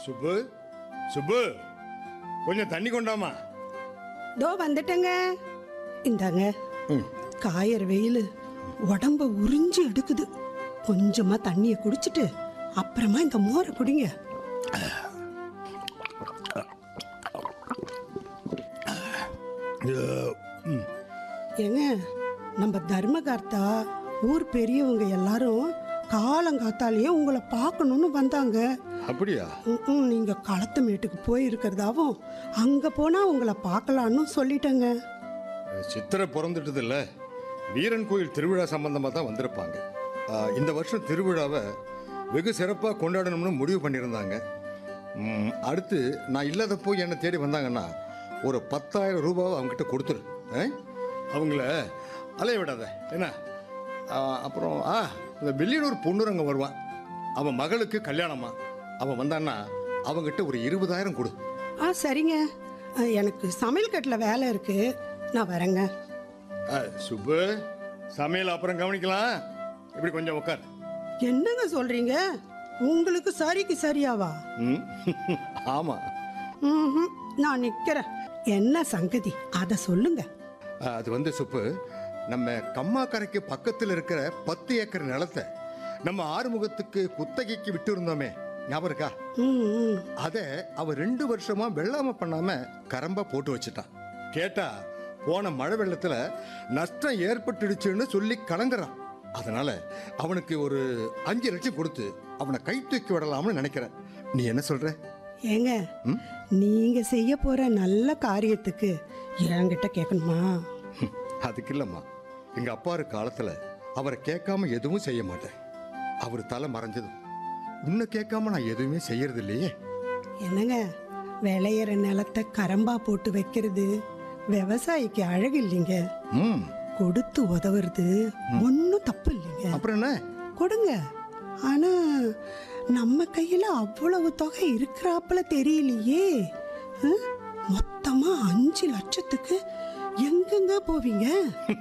சுப்பு சுப்பு கொஞ்சம் தண்ணி கொண்டாமா தோ வந்துட்டேங்க இந்தாங்க ம் காயற வெயில் உடம்ப உறிஞ்சி எடுக்குது கொஞ்சமா தண்ணிய குடிச்சிட்டு அப்புறமா இந்த மோரை குடிங்க ஏங்க நம்ம தர்மகர்த்தா ஊர் பெரியவங்க எல்லாரும் காலங்காத்தாலேயே உங்களை பார்க்கணும்னு வந்தாங்க அப்படியா ம்ம், நீங்க களத்து மேட்டுக்கு போயிருக்கிறதாவும் அங்க போனா உங்களை பார்க்கலான்னு சொல்லிட்டேங்க சித்திரை பிறந்துட்டது இல்ல வீரன் கோயில் திருவிழா சம்பந்தமாக தான் வந்திருப்பாங்க ஆ, இந்த வருஷம் திருவிழாவை வெகு சிறப்பாக கொண்டாடணும்னு முடிவு பண்ணியிருந்தாங்க ம், அடுத்து நான் இல்லாதப்போ என்னை தேடி வந்தாங்கன்னா ஒரு பத்தாயிரம் ரூபாவை அவங்ககிட்ட கொடுத்துரு ஆ? அவங்கள அலைய விடாத என்ன ஆ, அப்புறம் ஆ இந்த வெள்ளியூர் பொண்ணுரங்க வருவான் அவன் மகளுக்கு கல்யாணமா அவன் வந்தான்னா அவங்ககிட்ட ஒரு இருபதாயிரம் கொடு ஆ சரிங்க ஆ, எனக்கு சமையல் கட்டில் வேலை இருக்கு நான் வரேங்க ஆ, சுப்பு சமையல் அப்புறம் கவனிக்கலாம் இப்படி கொஞ்சம் உட்கார் என்னங்க சொல்றீங்க உங்களுக்கு சரிக்கு சரியாவா ம் ஆமாம் ம்ஹும், நான் நிக்கிறேன் என்ன சங்கதி அதை சொல்லுங்க அது வந்து சுப்பு நம்ம கம்மாக்கரைக்கு பக்கத்தில் இருக்கிற பத்து ஏக்கர் நிலத்தை நம்ம ஆறுமுகத்துக்கு குத்தகைக்கு விட்டு இருந்தோமே ஞாபகம் இருக்கா ம், ம். அதை அவன் ரெண்டு வருஷமா வெள்ளாம பண்ணாம கரம்பா போட்டு வச்சுட்டான் கேட்டா போன மழை வெள்ளத்துல நஷ்டம் ஏற்பட்டுடுச்சுன்னு சொல்லி கலங்குறான் அதனால அவனுக்கு ஒரு அஞ்சு லட்சம் கொடுத்து அவனை கை தூக்கி விடலாம்னு நினைக்கிறேன் நீ என்ன சொல்ற ஏங்க ம்? நீங்க செய்ய போற நல்ல காரியத்துக்கு என்கிட்ட கேட்கணுமா ஹம், அதுக்கு இல்லம்மா எங்க அப்பா இருக்க காலத்துல அவரை கேட்காம எதுவும் செய்ய மாட்டேன் அவர் தலை மறைஞ்சதும் உன்னை கேட்காம நான் எதுவுமே செய்யறது இல்லையே என்னங்க விளையிற நிலத்தை கரம்பா போட்டு வைக்கிறது விவசாயிக்கு அழகு இல்லைங்க ம் கொடுத்து உதவுறது ஒன்றும் தப்பு இல்லைங்க அப்புறம் என்ன கொடுங்க ஆனா நம்ம கையில அவ்வளவு தொகை இருக்கிறாப்புல தெரியலையே ஆ? மொத்தமா அஞ்சு லட்சத்துக்கு எங்கெங்க போவீங்க